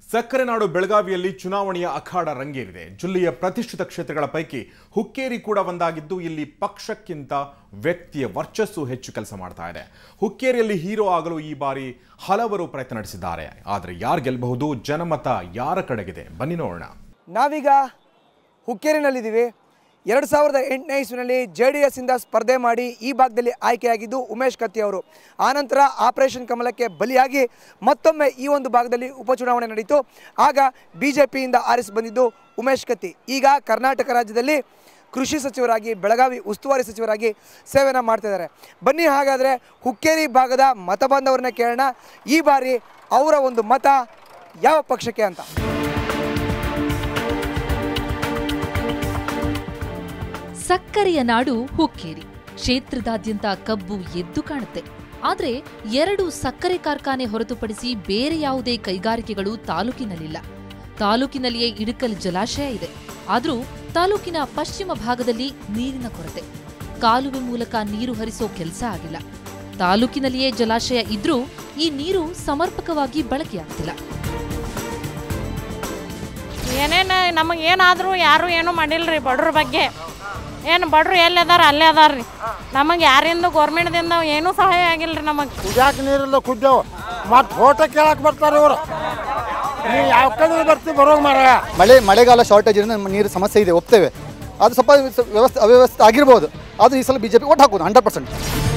ಸಕ್ಕರೆ ನಾಡು ಬೆಳಗಾವಿಯಲ್ಲಿ ಚುನಾವಣೆಯ ಅಖಾಡ ರಂಗೇರಿದೆ ಜಿಲ್ಲೆಯ ಪ್ರತಿಷ್ಠಿತ ಕ್ಷೇತ್ರಗಳ ಪೈಕಿ ಹುಕ್ಕೇರಿ ಕೂಡ ಒಂದಾಗಿದ್ದು ಇಲ್ಲಿ ಪಕ್ಷಕ್ಕಿಂತ ವ್ಯಕ್ತಿಯ ವರ್ಚಸ್ಸು ಹೆಚ್ಚು ಕೆಲಸ ಮಾಡ್ತಾ ಇದೆ ಹುಕ್ಕೇರಿಯಲ್ಲಿ ಹೀರೋ ಆಗಲು ಈ ಬಾರಿ ಹಲವರು ಪ್ರಯತ್ನ ನಡೆಸಿದ್ದಾರೆ ಆದರೆ ಯಾರು ಗೆಲ್ಲಬಹುದು ಜನಮತ ಯಾರ ಕಡೆಗಿದೆ ಬನ್ನಿ ನೋಡೋಣ ನಾವೀಗ ಹುಕ್ಕೇರಿನಲ್ಲಿದ್ದೀವಿ ಎರಡು ಸಾವಿರದ ಎಂಟನೇ ಇಸ್ವಿನಲ್ಲಿ ಜೆ ಡಿ ಎಸ್ಸಿಂದ ಸ್ಪರ್ಧೆ ಮಾಡಿ ಈ ಭಾಗದಲ್ಲಿ ಆಯ್ಕೆಯಾಗಿದ್ದು ಉಮೇಶ್ ಕತ್ತಿ ಅವರು ಆನಂತರ ಆಪರೇಷನ್ ಕಮಲಕ್ಕೆ ಬಲಿಯಾಗಿ ಮತ್ತೊಮ್ಮೆ ಈ ಒಂದು ಭಾಗದಲ್ಲಿ ಉಪಚುನಾವಣೆ ನಡೀತು ಆಗ ಬಿ ಜೆ ಪಿಯಿಂದ ಆರಿಸಿ ಬಂದಿದ್ದು ಉಮೇಶ್ ಕತ್ತಿ ಈಗ ಕರ್ನಾಟಕ ರಾಜ್ಯದಲ್ಲಿ ಕೃಷಿ ಸಚಿವರಾಗಿ ಬೆಳಗಾವಿ ಉಸ್ತುವಾರಿ ಸಚಿವರಾಗಿ ಸೇವೆಯನ್ನು ಮಾಡ್ತಿದ್ದಾರೆ ಬನ್ನಿ ಹಾಗಾದರೆ ಹುಕ್ಕೇರಿ ಭಾಗದ ಮತ ಬಾಂಧವರನ್ನ ಕೇಳೋಣ ಈ ಬಾರಿ ಅವರ ಒಂದು ಮತ ಯಾವ ಪಕ್ಷಕ್ಕೆ ಅಂತ ಸಕ್ಕರೆಯ ನಾಡು ಹುಕ್ಕೇರಿ ಕ್ಷೇತ್ರದಾದ್ಯಂತ ಕಬ್ಬು ಎದ್ದು ಕಾಣುತ್ತೆ ಆದ್ರೆ ಎರಡು ಸಕ್ಕರೆ ಕಾರ್ಖಾನೆ ಹೊರತುಪಡಿಸಿ ಬೇರೆ ಯಾವುದೇ ಕೈಗಾರಿಕೆಗಳು ತಾಲೂಕಿನಲ್ಲಿಲ್ಲ ತಾಲೂಕಿನಲ್ಲಿಯೇ ಇಡಕಲ್ ಜಲಾಶಯ ಇದೆ ಆದ್ರೂ ತಾಲೂಕಿನ ಪಶ್ಚಿಮ ಭಾಗದಲ್ಲಿ ನೀರಿನ ಕೊರತೆ ಕಾಲುವೆ ಮೂಲಕ ನೀರು ಹರಿಸೋ ಕೆಲಸ ಆಗಿಲ್ಲ ತಾಲೂಕಿನಲ್ಲಿಯೇ ಜಲಾಶಯ ಇದ್ರೂ ಈ ನೀರು ಸಮರ್ಪಕವಾಗಿ ಬಳಕೆಯಾಗ್ತಿಲ್ಲ ಏನೇನು ನಮಗೆ ಏನಾದರೂ ಯಾರು ಏನೂ ಮಾಡಿಲ್ರಿ ಬಡ್ರ ಬಗ್ಗೆ ಏನು ಬಡ್ರು ಎಲ್ಲಿ ಅದಾರ ಅಲ್ಲೇ ಅದಾರ ರೀ ನಮಗೆ ಯಾರಿಂದ ಗೌರ್ಮೆಂಟ್ದಿಂದ ಏನೂ ಸಹಾಯ ಆಗಿಲ್ರಿ ನಮಗೆ ಕುಡಿಯಾಕ ನೀರಿಲ್ಲ ಕುಡ್ದೇವು ಮತ್ತು ಫೋಟೋ ಕೇಳಕ್ ಬರ್ತಾರೆ ಇವರು ನೀವು ಯಾವ ಕಡೆ ಬರ್ತೀವಿ ಬರೋಂಗ್ ಮಾರ ಮಳೆ ಮಳೆಗಾಲ ಶಾರ್ಟೇಜ್ ಇರೋದ್ರಿಂದ ನಮ್ಮ ನೀರು ಸಮಸ್ಯೆ ಇದೆ ಒಪ್ತೇವೆ ಅದು ಸ್ವಲ್ಪ ವ್ಯವಸ್ಥೆ ಅವ್ಯವಸ್ಥೆ ಆಗಿರ್ಬೋದು ಆದರೂ ಈ ಸಲ ಬಿ ಜೆ ಪಿ ಓಟ್ ಹಾಕೋದು ಹಂಡ್ರೆಡ್ ಪರ್ಸೆಂಟ್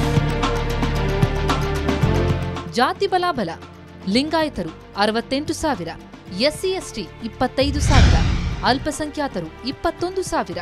ಜಾತಿ ಬಲಾಬಲ ಲಿಂಗಾಯತರು ಅರವತ್ತೆಂಟು ಸಾವಿರ ಎಸ್ಸಿ ಎಸ್ಟಿ ಇಪ್ಪತ್ತೈದು ಸಾವಿರ ಅಲ್ಪಸಂಖ್ಯಾತರು ಇಪ್ಪತ್ತೊಂದು ಸಾವಿರ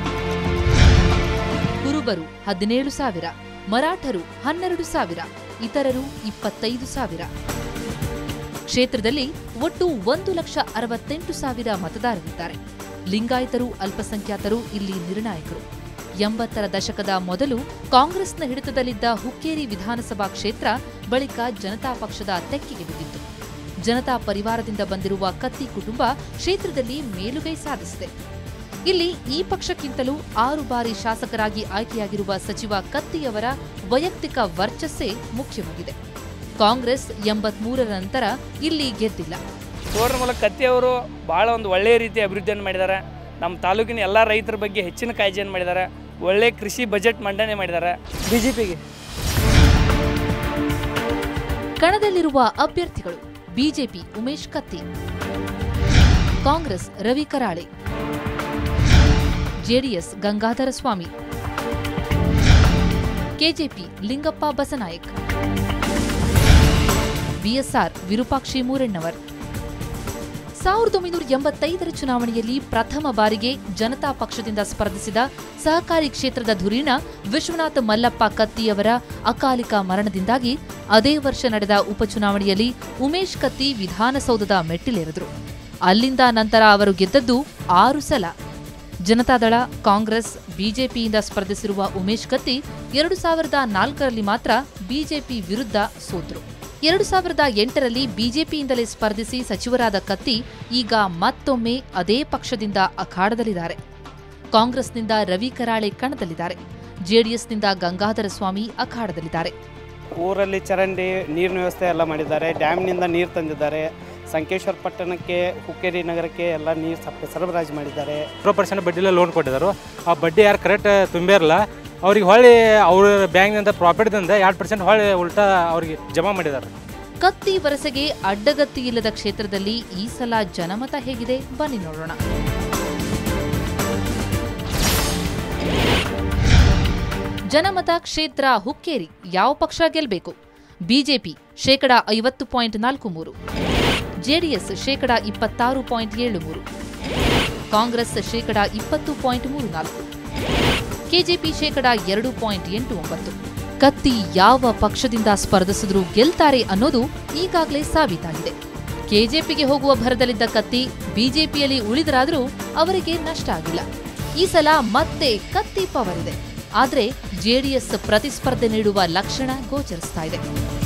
ಕುರುಬರು ಹದಿನೇಳು ಸಾವಿರ ಮರಾಠರು ಹನ್ನೆರಡು ಸಾವಿರ ಇತರರು ಇಪ್ಪತ್ತೈದು ಸಾವಿರ ಕ್ಷೇತ್ರದಲ್ಲಿ ಒಟ್ಟು ಒಂದು ಲಕ್ಷ ಅರವತ್ತೆಂಟು ಸಾವಿರ ಮತದಾರರಿದ್ದಾರೆ ಲಿಂಗಾಯತರು ಅಲ್ಪಸಂಖ್ಯಾತರು ಇಲ್ಲಿ ನಿರ್ಣಾಯಕರು ಎಂಬತ್ತರ ದಶಕದ ಮೊದಲು ಕಾಂಗ್ರೆಸ್ನ ಹಿಡಿತದಲ್ಲಿದ್ದ ಹುಕ್ಕೇರಿ ವಿಧಾನಸಭಾ ಕ್ಷೇತ್ರ ಬಳಿಕ ಜನತಾ ಪಕ್ಷದ ತೆಕ್ಕೆಗೆ ಬಿದ್ದಿತ್ತು ಜನತಾ ಪರಿವಾರದಿಂದ ಬಂದಿರುವ ಕತ್ತಿ ಕುಟುಂಬ ಕ್ಷೇತ್ರದಲ್ಲಿ ಮೇಲುಗೈ ಸಾಧಿಸಿದೆ ಇಲ್ಲಿ ಈ ಪಕ್ಷಕ್ಕಿಂತಲೂ ಆರು ಬಾರಿ ಶಾಸಕರಾಗಿ ಆಯ್ಕೆಯಾಗಿರುವ ಸಚಿವ ಕತ್ತಿಯವರ ವೈಯಕ್ತಿಕ ವರ್ಚಸ್ಸೇ ಮುಖ್ಯವಾಗಿದೆ ಕಾಂಗ್ರೆಸ್ ಎಂಬತ್ಮೂರರ ನಂತರ ಇಲ್ಲಿ ಗೆದ್ದಿಲ್ಲ ತೋರಣ ಮೂಲಕ ಕತ್ತಿ ಅವರು ಭಾಳ ಒಂದು ಒಳ್ಳೆಯ ರೀತಿ ಅಭಿವೃದ್ಧಿಯನ್ನು ಮಾಡಿದ್ದಾರೆ ನಮ್ಮ ತಾಲೂಕಿನ ಎಲ್ಲ ರೈತರ ಬಗ್ಗೆ ಹೆಚ್ಚಿನ ಕಾಳಜಿಯನ್ನು ಮಾಡಿದ್ದಾರೆ ಒಳ್ಳೆ ಕೃಷಿ ಬಜೆಟ್ ಮಂಡನೆ ಮಾಡಿದ್ದಾರೆ ಬಿ ಜೆ ಪಿಗೆ ಕಣದಲ್ಲಿರುವ ಅಭ್ಯರ್ಥಿಗಳು BJP Umesh Katti Congress Ravi Karale JDS Gangadhara Swami KJP Lingappa Basanayak BSR Virupakshi Murannavar ಸಾವಿರದ ಒಂಬೈನೂರ ಎಂಬತ್ತೈದರ ಚುನಾವಣೆಯಲ್ಲಿ ಪ್ರಥಮ ಬಾರಿಗೆ ಜನತಾ ಪಕ್ಷದಿಂದ ಸ್ಪರ್ಧಿಸಿದ ಸಹಕಾರಿ ಕ್ಷೇತ್ರದ ಧುರೀಣ ವಿಶ್ವನಾಥ ಮಲ್ಲಪ್ಪ ಕತ್ತಿಯವರ ಅಕಾಲಿಕ ಮರಣದಿಂದಾಗಿ ಅದೇ ವರ್ಷ ನಡೆದ ಉಪಚುನಾವಣೆಯಲ್ಲಿ ಉಮೇಶ್ ಕತ್ತಿ ವಿಧಾನಸೌಧದ ಮೆಟ್ಟಿಲೇರಿದ್ರು ಅಲ್ಲಿಂದ ನಂತರ ಅವರು ಗೆದ್ದದ್ದು ಆರು ಸಲ ಜನತಾದಳ ಕಾಂಗ್ರೆಸ್ ಬಿಜೆಪಿಯಿಂದ ಸ್ಪರ್ಧಿಸಿರುವ ಉಮೇಶ್ ಕತ್ತಿ ಎರಡು ಸಾವಿರದ ನಾಲ್ಕರಲ್ಲಿ ಮಾತ್ರ ಬಿಜೆಪಿ ವಿರುದ್ಧ ಸೋತರು ಎರಡು ಸಾವಿರದ ಎಂಟರಲ್ಲಿ ಬಿಜೆಪಿಯಿಂದಲೇ ಸ್ಪರ್ಧಿಸಿ ಸಚಿವರಾದ ಕತ್ತಿ ಈಗ ಮತ್ತೊಮ್ಮೆ ಅದೇ ಪಕ್ಷದಿಂದ ಅಖಾಡದಲ್ಲಿದ್ದಾರೆ ಕಾಂಗ್ರೆಸ್ನಿಂದ ರವಿ ಕರಾಳೆ ಕಣದಲ್ಲಿದ್ದಾರೆ ಜೆಡಿಎಸ್ನಿಂದ ಗಂಗಾಧರ ಸ್ವಾಮಿ ಅಖಾಡದಲ್ಲಿದ್ದಾರೆ ಊರಲ್ಲಿ ಚರಂಡಿ ನೀರಿನ ವ್ಯವಸ್ಥೆ ಎಲ್ಲ ಮಾಡಿದ್ದಾರೆ ಡ್ಯಾಮ್ನಿಂದ ನೀರು ತಂದಿದ್ದಾರೆ ಸಂಕೇಶ್ವರ ಪಟ್ಟಣಕ್ಕೆ ಹುಕ್ಕೇರಿ ನಗರಕ್ಕೆ ಎಲ್ಲ ನೀರು ಸಪ್ ಸರಬರಾಜು ಮಾಡಿದ್ದಾರೆ ಜೀರೋ ಪರ್ಸೆಂಟ್ ಬಡ್ಡಿಲೇ ಲೋನ್ ಕೊಟ್ಟಿದ್ದಾರೆ ಆ ಬಡ್ಡಿ ಯಾರು ಕರೆಕ್ಟ್ ತುಂಬಿರಲ್ಲ ಅವ್ರಿಗೆ ಹೊಳ್ಳಿ ಅವ್ರ ಬ್ಯಾಂಕ್ನಿಂದ ಪ್ರಾಫಿಟ್ದಿಂದ ಎರಡು ಪರ್ಸೆಂಟ್ ಹೊಳ್ಳಿ ಉಲ್ಟಾ ಅವ್ರಿಗೆ ಜಮಾ ಮಾಡಿದ್ದಾರೆ ಕತ್ತಿ ವರಸೆಗೆ ಅಡ್ಡಗತ್ತಿ ಇಲ್ಲದ ಕ್ಷೇತ್ರದಲ್ಲಿ ಈ ಸಲ ಜನಮತ ಹೇಗಿದೆ ಬನ್ನಿ ನೋಡೋಣ ಜನಮತ ಕ್ಷೇತ್ರ ಹುಕ್ಕೇರಿ ಯಾವ ಪಕ್ಷ ಗೆಲ್ಲಬೇಕು ಬಿಜೆಪಿ ಶೇಕಡ ಐವತ್ತು ಪಾಯಿಂಟ್ ನಾಲ್ಕು ಮೂರು ಜೆಡಿಎಸ್ ಶೇಕಡ ಇಪ್ಪತ್ತಾರು ಪಾಯಿಂಟ್ ಏಳು ಮೂರು ಕಾಂಗ್ರೆಸ್ ಶೇಕಡ ಇಪ್ಪತ್ತು ಪಾಯಿಂಟ್ ಮೂರು ನಾಲ್ಕು ಕೆಜೆಪಿ ಶೇಕಡ ಎರಡು ಪಾಯಿಂಟ್ ಎಂಟು ಒಂಬತ್ತು ಕತ್ತಿ ಯಾವ ಪಕ್ಷದಿಂದ ಸ್ಪರ್ಧಿಸಿದ್ರೂ ಗೆಲ್ತಾರೆ ಅನ್ನೋದು ಈಗಾಗಲೇ ಸಾಬೀತಾಗಿದೆ ಕೆಜೆಪಿಗೆ ಹೋಗುವ ಭರದಲ್ಲಿದ್ದ ಕತ್ತಿ ಬಿಜೆಪಿಯಲ್ಲಿ ಉಳಿದರಾದರೂ ಅವರಿಗೆ ನಷ್ಟ ಆಗಿಲ್ಲ ಈ ಸಲ ಮತ್ತೆ ಕತ್ತಿ ಪವರ್ ಇದೆ ಆದ್ರೆ ಜೆಡಿಎಸ್ ಪ್ರತಿಸ್ಪರ್ಧೆ ನೀಡುವ ಲಕ್ಷಣ ಗೋಚರಿಸ್ತಾ ಇದೆ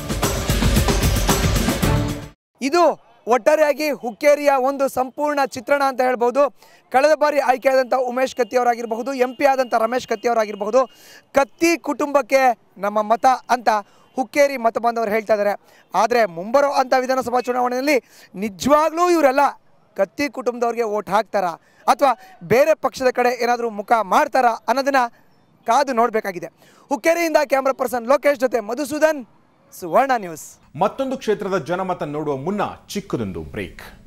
ಇದು ಒಟ್ಟಾರೆಯಾಗಿ ಹುಕ್ಕೇರಿಯ ಒಂದು ಸಂಪೂರ್ಣ ಚಿತ್ರಣ ಅಂತ ಹೇಳ್ಬೋದು ಕಳೆದ ಬಾರಿ ಆಯ್ಕೆಯಾದಂಥ ಉಮೇಶ್ ಕತ್ತಿ ಅವರಾಗಿರಬಹುದು ಎಂ ಪಿ ಆದಂಥ ರಮೇಶ್ ಕತ್ತಿ ಅವರಾಗಿರಬಹುದು ಕತ್ತಿ ಕುಟುಂಬಕ್ಕೆ ನಮ್ಮ ಮತ ಅಂತ ಹುಕ್ಕೇರಿ ಮತ ಬಾಂಧವರು ಹೇಳ್ತಾ ಇದ್ದಾರೆ ಆದರೆ ಮುಂಬರೋ ಅಂಥ ವಿಧಾನಸಭಾ ಚುನಾವಣೆಯಲ್ಲಿ ನಿಜವಾಗ್ಲೂ ಇವರೆಲ್ಲ ಕತ್ತಿ ಕುಟುಂಬದವ್ರಿಗೆ ಓಟ್ ಹಾಕ್ತಾರಾ ಅಥವಾ ಬೇರೆ ಪಕ್ಷದ ಕಡೆ ಏನಾದರೂ ಮುಖ ಮಾಡ್ತಾರಾ ಅನ್ನೋದನ್ನ ಕಾದು ನೋಡಬೇಕಾಗಿದೆ ಹುಕ್ಕೇರಿಯಿಂದ ಕ್ಯಾಮ್ರಾ ಪರ್ಸನ್ ಲೋಕೇಶ್ ಜೊತೆ ಮಧುಸೂದನ್ ಸುವರ್ಣ ನ್ಯೂಸ್ ಮತ್ತೊಂದು ಕ್ಷೇತ್ರದ ಜನಮತ ನೋಡುವ ಮುನ್ನ ಚಿಕ್ಕದೊಂದು ಬ್ರೇಕ್